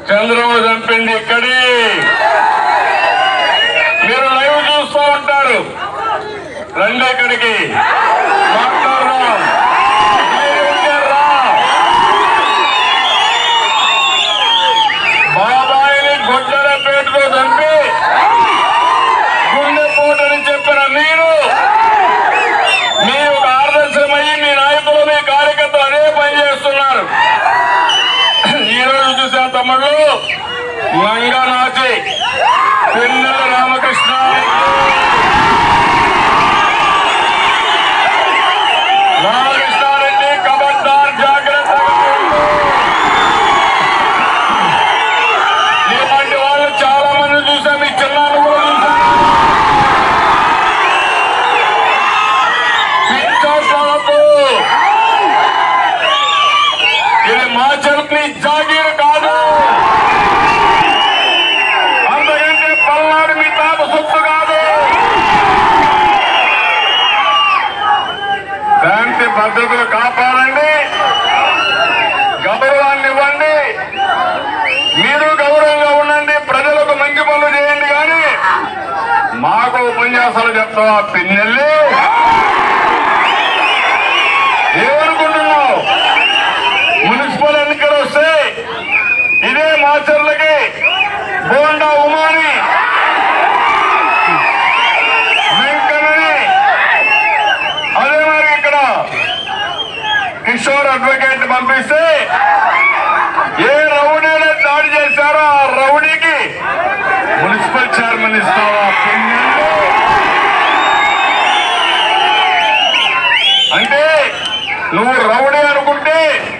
చంద్రబాబు చంపింది ఇక్కడే మీరు లైవ్ చూస్తూ ఉంటారు రండి ఇక్కడికి మాట్లాడదాం ధైర్యం ఉంటే రా. బాబాయిని గొడ్డల పేరుతో చంపి గుండెపోటని చెప్పిన మీరు మీ ఒక ఆదర్శమయ్యి మీ నాయకులు మీ కార్యకర్తలు అదే పని చేస్తున్నారు ఈ రోజు చూసాం తమ్ముళ్ళు మంగనాచి పిన్నెల రామకృష్ణ రామకృష్ణారెడ్డి కబడ్దార్ జాగ్రత్తగా ఉండు. ఇలాంటి వాళ్ళు చాలా మంది చూసాం ఈ చిన్నాను కూడా చూసాం పిచ్చోట్లకు ఇది మా చెల్లి జాగీరు కాదు అంతకంటే పల్నాడు మీ తాత సొత్తు కాదు శాంతి పద్ధతులు కాపాడండి గౌరవాన్ని ఇవ్వండి మీరు గౌరవంగా ఉండండి ప్రజలకు మంచి పనులు చేయండి కానీ మాకు ఉపన్యాసాలు చెప్తావా పిన్నెల్లి ఏమనుకుంటున్నావు మున్సిపల్ ఎన్నికలు వస్తే ఇదే మాచర్లకి బోండా ఉమాని వెంకన్నని అదే మరి ఇక్కడ కిషోర్ అడ్వకేట్ పంపిస్తే ఏ రౌడీలో దాడి చేశారో ఆ రౌడీకి మున్సిపల్ చైర్మన్ ఇస్తావా పిన్నెల్లి? అంటే నువ్వు రౌడీ అనుకుంటే